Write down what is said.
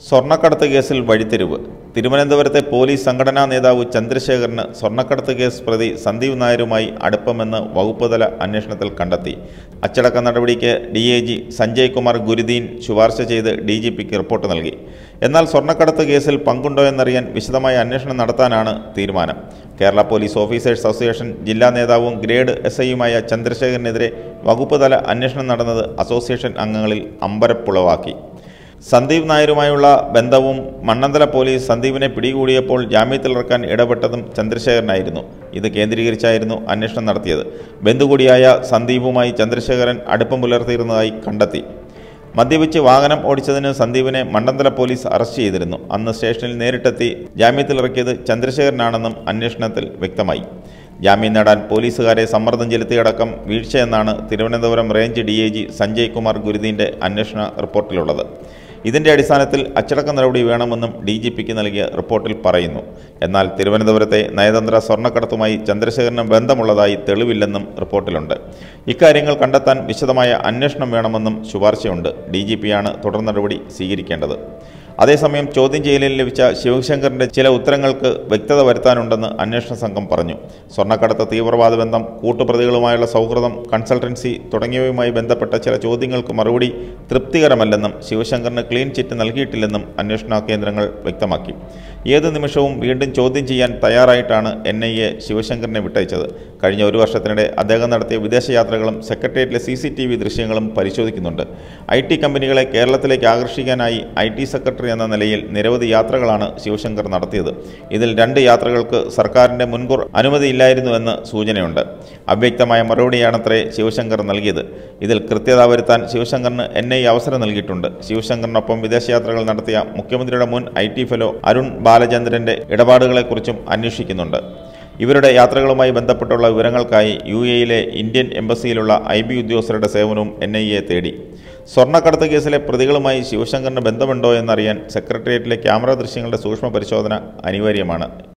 സ്വർണ്ണക്കടത്ത് കേസിൽ വഴിത്തിരിവ് തിരുവനന്തപുരത്തെ പോലീസ് സംഘടനാ നേതാവ് ചന്ദ്രശേഖരന് സ്വർണ്ണക്കടത്ത് കേസ് പ്രതി സന്ദീപ് നായരുമായി അടുപ്പമെന്ന് വകുപ്പുതല അന്വേഷണത്തിൽ കണ്ടെത്തി അച്ചടക്ക നടപടിക്ക് D I G Sanjay Kumar Gurudin ശുപാർശ ചെയ്ത് ഡി ജി പിക്ക് റിപ്പോർട്ട് നൽകി എന്നാൽ സ്വർണ്ണക്കടത്ത് കേസിൽ പങ്കുണ്ടോ എന്നറിയാൻ വിശദമായ അന്വേഷണം നടത്താനാണ് തീരുമാനം കേരള പോലീസ് ഓഫീസേഴ്സ് അസോസിയേഷൻ ജില്ലാ നേതാവും ഗ്രേഡ് എസ് ഐയുമായ ചന്ദ്രശേഖരനെതിരെ വകുപ്പുതല അന്വേഷണം നടന്നത് അസോസിയേഷൻ അംഗങ്ങളിൽ അമ്പരപ്പുളവാക്കി സന്ദീപ് നായരുമായുള്ള ബന്ധവും മണ്ണന്തല പോലീസ് സന്ദീപിനെ പിടികൂടിയപ്പോൾ ജാമ്യത്തിലിറക്കാൻ ഇടപെട്ടതും ചന്ദ്രശേഖരനായിരുന്നു ഇത് കേന്ദ്രീകരിച്ചായിരുന്നു അന്വേഷണം നടത്തിയത് ബന്ധുകൂടിയായ സന്ദീപുമായി ചന്ദ്രശേഖരൻ അടുപ്പം പുലർത്തിയിരുന്നതായി കണ്ടെത്തി മദ്യപിച്ച് വാഹനം ഓടിച്ചതിന് സന്ദീപിനെ മണ്ണന്തല പോലീസ് അറസ്റ്റ് ചെയ്തിരുന്നു അന്ന് സ്റ്റേഷനിൽ നേരിട്ടെത്തി ജാമ്യത്തിലിറക്കിയത് ചന്ദ്രശേഖരനാണെന്നും അന്വേഷണത്തിൽ വ്യക്തമായി ജാമ്യം നേടാൻ പോലീസുകാരെ സമ്മർദ്ദം ചെലുത്തിയടക്കം വീഴ്ചയെന്നാണ് Thiruvananthapuram range D I G Sanjay Kumar ഗുരുദീൻ്റെ അന്വേഷണ റിപ്പോർട്ടിലുള്ളത് ഇതിന്റെ അടിസ്ഥാനത്തിൽ അച്ചടക്ക നടപടി വേണമെന്നും ഡി ജി പിക്ക് നൽകിയ റിപ്പോർട്ടിൽ പറയുന്നു എന്നാൽ തിരുവനന്തപുരത്തെ നയതന്ത്ര സ്വർണ്ണക്കടത്തുമായി ചന്ദ്രശേഖരന് ബന്ധമുള്ളതായി തെളിവില്ലെന്നും റിപ്പോർട്ടിലുണ്ട് ഇക്കാര്യങ്ങൾ കണ്ടെത്താൻ വിശദമായ അന്വേഷണം വേണമെന്നും ശുപാർശയുണ്ട് ഡി ജി പിയാണ് തുടർ നടപടി സ്വീകരിക്കേണ്ടത് അതേസമയം ചോദ്യം ചെയ്യലിൽ ലഭിച്ച ശിവശങ്കറിന്റെ ചില ഉത്തരങ്ങൾക്ക് വ്യക്തത വരുത്താനുണ്ടെന്ന് അന്വേഷണ സംഘം പറഞ്ഞു സ്വർണ്ണക്കടത്ത് തീവ്രവാദ ബന്ധം കൂട്ടുപ്രതികളുമായുള്ള സൗഹൃദം കൺസൾട്ടൻസി തുടങ്ങിയവയുമായി ബന്ധപ്പെട്ട ചില ചോദ്യങ്ങൾക്ക് മറുപടി തൃപ്തികരമല്ലെന്നും ശിവശങ്കറിന് ക്ലീൻ ചിറ്റ് നൽകിയിട്ടില്ലെന്നും അന്വേഷണ കേന്ദ്രങ്ങൾ വ്യക്തമാക്കി ഏത് നിമിഷവും വീണ്ടും ചോദ്യം ചെയ്യാൻ തയ്യാറായിട്ടാണ് എൻ ഐ എ ശിവശങ്കറിനെ വിട്ടയച്ചത് കഴിഞ്ഞ ഒരു വർഷത്തിനിടെ അദ്ദേഹം നടത്തിയ വിദേശയാത്രകളും സെക്രട്ടേറിയറ്റിലെ സി സി ടി വി ദൃശ്യങ്ങളും പരിശോധിക്കുന്നുണ്ട് ഐ ടി കമ്പനികളെ കേരളത്തിലേക്ക് ആകർഷിക്കാനായി ഐ ടി സെക്രട്ടറി എന്ന നിലയിൽ നിരവധി യാത്രകളാണ് ശിവശങ്കർ നടത്തിയത് ഇതിൽ രണ്ട് യാത്രകൾക്ക് സർക്കാരിൻ്റെ മുൻകൂർ അനുമതിയില്ലായിരുന്നുവെന്ന് സൂചനയുണ്ട് അവ്യക്തമായ മറുപടിയാണത്രേ ശിവശങ്കർ നൽകിയത് ഇതിൽ കൃത്യത വരുത്താൻ ശിവശങ്കറിന് എൻ ഐ അവസരം നൽകിയിട്ടുണ്ട് ശിവശങ്കറിനൊപ്പം വിദേശയാത്രകൾ നടത്തിയ മുഖ്യമന്ത്രിയുടെ മുൻ ഐ ടി ഫെലോ അരുൺ ബാലചന്ദ്രന്റെ ഇടപാടുകളെക്കുറിച്ചും അന്വേഷിക്കുന്നുണ്ട് ഇവരുടെ യാത്രകളുമായി ബന്ധപ്പെട്ടുള്ള വിവരങ്ങൾക്കായി യു എയിലെ ഇന്ത്യൻ എംബസിയിലുള്ള ഐ ബി ഉദ്യോഗസ്ഥരുടെ സേവനവും എൻ ഐ എ തേടി സ്വർണ്ണക്കടത്ത് കേസിലെ പ്രതികളുമായി ശിവശങ്കറിന് ബന്ധമുണ്ടോ എന്നറിയാൻ സെക്രട്ടേറിയറ്റിലെ ക്യാമറ ദൃശ്യങ്ങളുടെ സൂക്ഷ്മ പരിശോധന അനിവാര്യമാണ്